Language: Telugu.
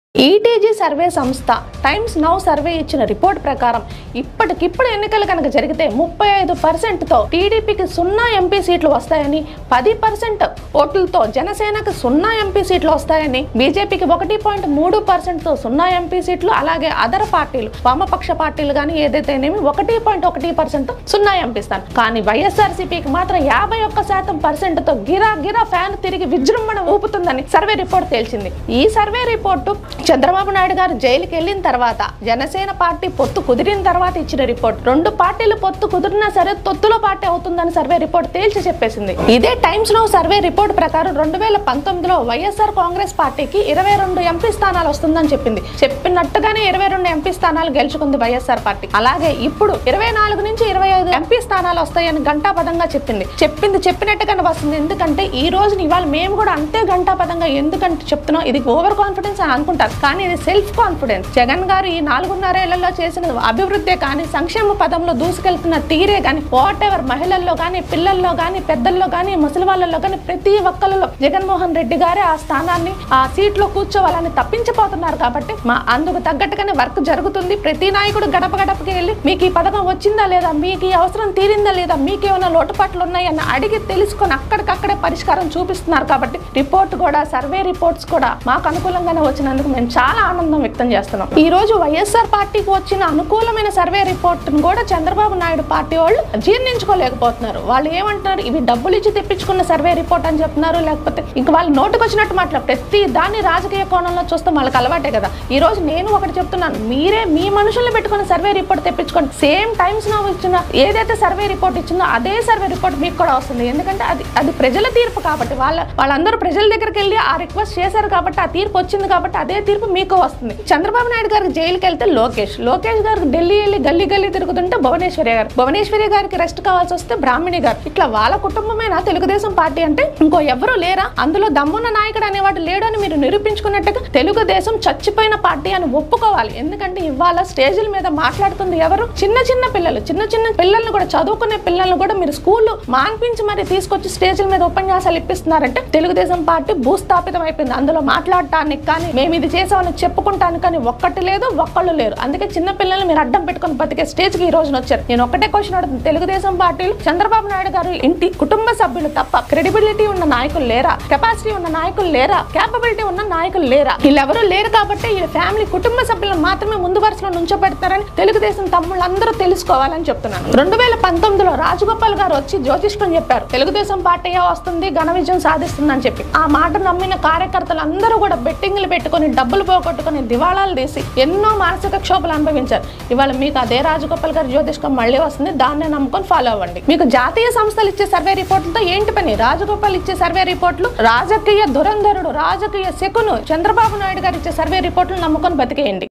ఈటీజీ సర్వే సంస్థ టైమ్స్ నౌ సర్వే ఇచ్చిన రిపోర్ట్ ప్రకారం ఇప్పటికిప్పుడు ఎన్నికలు కనుక జరిగితే ముప్పై ఐదు పర్సెంట్తో టీడీపీకి సున్నా ఎంపీ సీట్లు వస్తాయని పది పర్సెంట్ ఓట్లతో జనసేనకు సున్నా ఎంపీ సీట్లు వస్తాయని బీజేపీకి ఒకటి పాయింట్ మూడు పర్సెంట్తో సున్నా ఎంపీ సీట్లు అలాగే అదర్ పార్టీలు వామపక్ష పార్టీలు కానీ ఏదైతేనేమి ఒకటి పాయింట్ ఒకటి పర్సెంట్ సున్నా ఎంపీ స్థానం కానీ వైఎస్ఆర్సీపీకి మాత్రం యాభై ఒక్క శాతం పర్సెంట్తో గిరా గిరా ఫ్యాన్ తిరిగి విజృంభణ ఊపుతుందని సర్వే రిపోర్ట్ తేల్చింది ఈ సర్వే రిపోర్టు చంద్రబాబు నాయుడు గారు జైలుకి వెళ్ళిన తర్వాత జనసేన పార్టీ పొత్తు కుదిరిన తర్వాత ఇచ్చిన రిపోర్ట్ రెండు పార్టీలు పొత్తు కుదిరినా సరే తొత్తులో పార్టీ అవుతుందని సర్వే రిపోర్ట్ తేల్చి చెప్పేసింది ఇదే టైమ్స్ నో సర్వే రిపోర్ట్ ప్రకారం రెండు వేల పంతొమ్మిదిలో వైఎస్ఆర్ కాంగ్రెస్ పార్టీకి ఇరవై రెండు ఎంపీ స్థానాలు వస్తుందని చెప్పింది చెప్పినట్టుగానే ఇరవై రెండు ఎంపీ స్థానాలు గెలుచుకుంది వైఎస్ఆర్ పార్టీ అలాగే ఇప్పుడు ఇరవై నాలుగు నుంచి ఇరవై ఐదు ఎంపీ స్థానాలు వస్తాయని గంటాపదంగా చెప్పింది చెప్పింది చెప్పినట్టుగానే వస్తుంది ఎందుకంటే ఈ రోజు ఇవాళ మేము కూడా అంతే గంటాపదంగా ఎందుకంటే చెప్తున్నాం ఇది ఓవర్ కాన్ఫిడెన్స్ అని అనుకుంటారు కానీ ఇది సెల్ఫ్ కాన్ఫిడెన్స్ జగన్ గారు ఈ నాలుగున్నరేళ్లలో చేసిన అభివృద్ధి కానీ సంక్షేమ పదంలో దూసుకెళ్తున్న తీరే కానీ వాట్ ఎవర్ మహిళల్లో కానీ పిల్లల్లో కానీ పెద్దల్లో కానీ ముసలి వాళ్ళల్లో కానీ ప్రతి ఒక్కరిలో జగన్మోహన్ రెడ్డి గారే ఆ స్థానాన్ని ఆ సీట్లో కూర్చోవాలని తప్పించిపోతున్నారు కాబట్టి మా అందుకు తగ్గట్టుగానే వర్క్ జరుగుతుంది ప్రతి నాయకుడు గడప గడపకి వెళ్ళి మీకు ఈ పథకం వచ్చిందా లేదా మీకు ఈ అవసరం తీరిందా లేదా మీకు ఏమైనా లోటుపాట్లు ఉన్నాయని అడిగి తెలుసుకొని అక్కడికక్కడే పరిష్కారం చూపిస్తున్నారు కాబట్టి రిపోర్ట్ కూడా సర్వే రిపోర్ట్స్ కూడా మాకు అనుకూలంగానే వచ్చినందుకు మేము చాలా ఆనందం వ్యక్తం చేస్తున్నాం ఈ రోజు వైఎస్ఆర్ పార్టీకి వచ్చిన అనుకూలమైన సర్వే రిపోర్ట్ కూడా చంద్రబాబు నాయుడు పార్టీ వాళ్ళు జీర్ణించుకోలేకపోతున్నారు వాళ్ళు ఏమంటున్నారు ఇవి డబ్బులు ఇచ్చి తెప్పించుకున్న సర్వే రిపోర్ట్ అని చెప్తున్నారు లేకపోతే ఇంక వాళ్ళు నోటుకు వచ్చినట్టు మాట్లాడు ప్రతి దాన్ని రాజకీయ కోణంలో చూస్తే వాళ్ళకి అలవాటే కదా ఈ రోజు నేను ఒకటి చెప్తున్నాను మీరే మీ మనుషుల్ని పెట్టుకుని సర్వే రిపోర్ట్ తెప్పించుకోండి సేమ్ టైమ్స్ నా ఇచ్చిన ఏదైతే సర్వే రిపోర్ట్ ఇచ్చిందో అదే సర్వే రిపోర్ట్ మీకు కూడా వస్తుంది ఎందుకంటే అది అది ప్రజల తీర్పు కాబట్టి వాళ్ళ వాళ్ళందరూ ప్రజల దగ్గరికి వెళ్ళి ఆ రిక్వెస్ట్ చేశారు కాబట్టి ఆ తీర్పు వచ్చింది కాబట్టి అదే తీర్పు మీకు వస్తుంది చంద్రబాబు నాయుడు గారికి జైలుకి వెళ్తే లోకేష్ లోకేష్ గారికి ఢిల్లీ వెళ్ళి గల్లీ గల్లీ తిరుగుతుంటే భువనేశ్వరి గారు భువనేశ్వరి గారికి రెస్ట్ కావాల్సి వస్తే బ్రాహ్మణి గారు ఇట్లా వాళ్ళ కుటుంబమైన తెలుగుదేశం పార్టీ అంటే ఇంకో ఎవరు లేరా అందులో దమ్మున్న నాయకుడు అనేవాడు లేడు అని మీరు నిరూపించుకున్నట్టుగా తెలుగుదేశం చచ్చిపోయిన పార్టీ అని ఒప్పుకోవాలి ఎందుకంటే ఇవాళ స్టేజ్ల మీద మాట్లాడుతుంది ఎవరు చిన్న చిన్న పిల్లలు చిన్న చిన్న పిల్లల్ని కూడా చదువుకునే పిల్లల్ని కూడా మీరు స్కూల్లో మాన్పించి మరి తీసుకొచ్చి స్టేజ్ల మీద ఉపన్యాసాలు ఇప్పిస్తున్నారంటే తెలుగుదేశం పార్టీ భూస్థాపితం అయిపోయింది అందులో మాట్లాడటానికి కానీ మేము ఇది చేసామని చెప్పుకుంటానికి కానీ ఒక్కటి లేదు ఒక్కళ్ళు లేరు అందుకే చిన్న పిల్లల్ని మీరు అడ్డం పెట్టుకొని బతికే స్టేజ్ కి ఈ రోజున వచ్చారు నేను ఒకటే క్వశ్చన్ అడుగుతుంది తెలుగుదేశం పార్టీలు చంద్రబాబు నాయుడు గారు ఇంటి కుటుంబ సభ్యులు తప్ప క్రెడిబిలిటీ ఉన్న నాయకులు లేరా కెపాసిటీ ఉన్న నాయకులు లేరా క్యాపబిలిటీ ఉన్న నాయకులు లేరా వీళ్ళెవరూ లేరు కాబట్టి ఈ ఫ్యామిలీ కుటుంబ సభ్యులను మాత్రమే ముందు వరుసలో నుంచోబెడతారని తెలుగుదేశం తమ్ముళ్ళందరూ తెలుసుకోవాలని చెప్తున్నాను రెండు వేల పంతొమ్మిదిలో రాజగోపాల్ గారు వచ్చి జ్యోతిష్కం చెప్పారు తెలుగుదేశం పార్టీ వస్తుంది ఘన విజయం సాధిస్తుందని చెప్పి ఆ మాట నమ్మిన కార్యకర్తలు అందరూ కూడా బెట్టింగ్లు పెట్టుకొని డబ్బులు పోగొట్టుకొని దివాళాలు తీసి ఎన్నో మానసిక క్షోభలు అనుభవించారు ఇవాళ మీకు అదే రాజగోపాల్ గారి జ్యోతిష్కం మళ్ళీ వస్తుంది దాన్నే నమ్ముకొని ఫాలో అవ్వండి మీకు జాతీయ సంస్థలు ఇచ్చే సర్వే రిపోర్టులతో ఏంటి పని రాజగోపాల్ ఇచ్చే సర్వే రిపోర్టులు రాజకీయ దురంధరుడు రాజకీయ శకును చంద్రబాబు నాయుడు గారు ఇచ్చే సర్వే రిపోర్టులు నమ్ముకొని బతికేయండి